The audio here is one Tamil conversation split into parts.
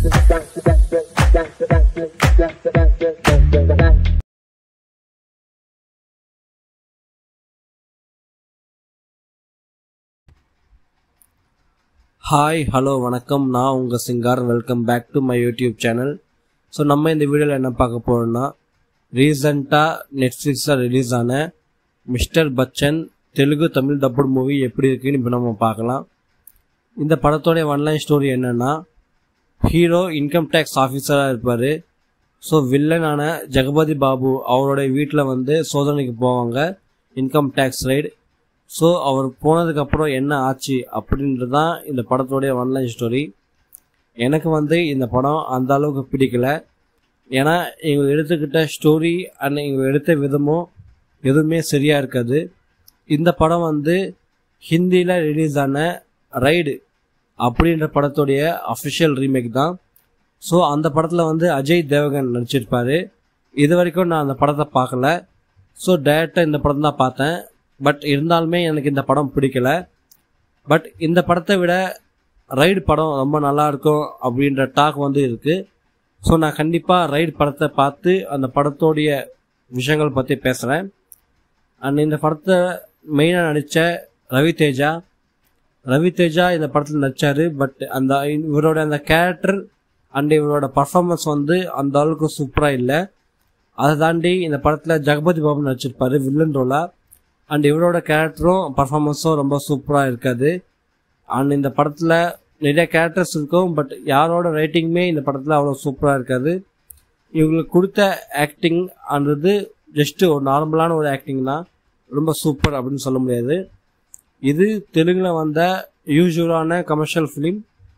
ஹாய் ஹலோ வணக்கம் நான் உங்கள் சிங்கார் welcome back to my YouTube channel so நம்ம இந்த வீடியோவில் என்ன பார்க்க போகிறோம்னா ரீசண்டாக நெட்ஃப்ளிக்ஸில் ரிலீஸ் ஆன mister Bachchan Telugu Tamil dubbed movie எப்படி இருக்குன்னு இப்போ நம்ம பார்க்கலாம் இந்த படத்தோடைய ஒன்லைன் ஸ்டோரி என்னென்னா ஹீரோ இன்கம் டேக்ஸ் ஆஃபீஸராக இருப்பார் ஸோ வில்லனான ஜெகபதி பாபு அவருடைய வீட்டில் வந்து சோதனைக்கு போவாங்க இன்கம் டேக்ஸ் ரைடு ஸோ அவர் போனதுக்கப்புறம் என்ன ஆச்சு அப்படின்றது தான் இந்த படத்தோடைய ஒன்லைன் ஸ்டோரி எனக்கு வந்து இந்த படம் அந்த அளவுக்கு பிடிக்கல ஏன்னா இவங்க எடுத்துக்கிட்ட ஸ்டோரி அண்ட் இவங்க எடுத்த விதமும் எதுவுமே சரியாக இருக்காது இந்த படம் வந்து ஹிந்தியில் ரிலீஸ் ஆன ரைடு அப்படின்ற படத்துடைய அஃபிஷியல் ரீமேக் தான் ஸோ அந்த படத்தில் வந்து அஜய் தேவகன் நடிச்சிருப்பாரு இது வரைக்கும் நான் அந்த படத்தை பார்க்கல ஸோ டேரெக்டாக இந்த படம் தான் பார்த்தேன் பட் இருந்தாலுமே எனக்கு இந்த படம் பிடிக்கல பட் இந்த படத்தை விட ரைடு படம் ரொம்ப நல்லா இருக்கும் அப்படின்ற டாக் வந்து இருக்குது ஸோ நான் கண்டிப்பாக ரைடு படத்தை பார்த்து அந்த படத்தோடைய விஷயங்கள் பற்றி பேசுகிறேன் அண்ட் இந்த படத்தை மெயினாக நடித்த ரவி தேஜா ரவி தேஜா இந்த படத்தில் நடித்தார் பட் அந்த இவரோட அந்த கேரக்டர் அண்ட் இவரோட பர்ஃபார்மன்ஸ் வந்து அந்த அளவுக்கு சூப்பராக இல்லை அதை தாண்டி இந்த படத்தில் ஜெகபதி பாபு நடிச்சிருப்பாரு வில்லன் ரோலா அண்ட் இவரோட கேரக்டரும் பர்ஃபார்மன்ஸும் ரொம்ப சூப்பராக இருக்காது அண்ட் இந்த படத்தில் நிறைய கேரக்டர்ஸ் இருக்கும் பட் யாரோட ரைட்டிங்குமே இந்த படத்தில் அவ்வளோ சூப்பராக இருக்காது இவங்களுக்கு கொடுத்த ஆக்டிங் அன்றது ஜஸ்ட்டு ஒரு நார்மலான ஒரு ஆக்டிங் தான் ரொம்ப சூப்பர் அப்படின்னு சொல்ல முடியாது இது தெலுங்கில் வந்த யூஸ்வலான கமர்ஷியல் ஃபிலிம்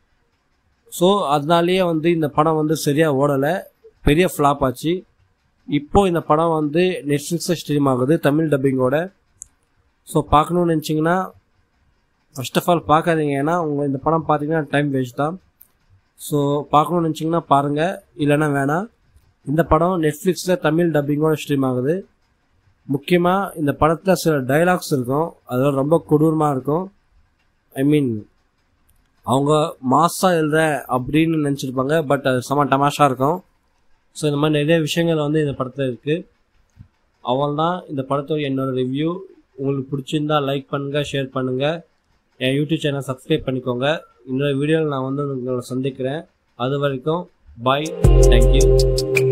ஸோ அதனாலேயே வந்து இந்த படம் வந்து சரியாக ஓடலை பெரிய ஃப்ளாப் ஆச்சு இப்போ இந்த படம் வந்து நெட்ஃப்ளிக்ஸில் ஸ்ட்ரீம் ஆகுது தமிழ் டப்பிங்கோட ஸோ பார்க்கணுன்னு நினச்சிங்கன்னா ஃபர்ஸ்ட் ஆஃப் ஆல் பார்க்காதீங்க ஏன்னா உங்கள் இந்த படம் பார்த்தீங்கன்னா டைம் வேஸ்ட் தான் ஸோ பார்க்கணுன்னு நினச்சிங்கன்னா பாருங்கள் இல்லைன்னா வேணாம் இந்த படம் நெட்ஃப்ளிக்ஸில் தமிழ் டப்பிங்கோட ஸ்ட்ரீம் ஆகுது முக்கியமாக இந்த படத்தில் சில டைலாக்ஸ் இருக்கும் அதெல்லாம் ரொம்ப கொடூரமாக இருக்கும் ஐ மீன் அவங்க மாஸாக எழுத அப்படின்னு நினச்சிருப்பாங்க பட் அது செம டமாஷாக இருக்கும் ஸோ இந்த மாதிரி நிறைய விஷயங்கள் வந்து இந்த படத்தில் இருக்குது அவள் தான் இந்த படத்தோட என்னோட ரிவ்யூ உங்களுக்கு பிடிச்சிருந்தா லைக் பண்ணுங்கள் ஷேர் பண்ணுங்கள் என் யூடியூப் சேனல் சப்ஸ்கிரைப் பண்ணிக்கோங்க இன்னொரு வீடியோவில் நான் வந்து உங்களை சந்திக்கிறேன் அது வரைக்கும் பாய் தேங்க்யூ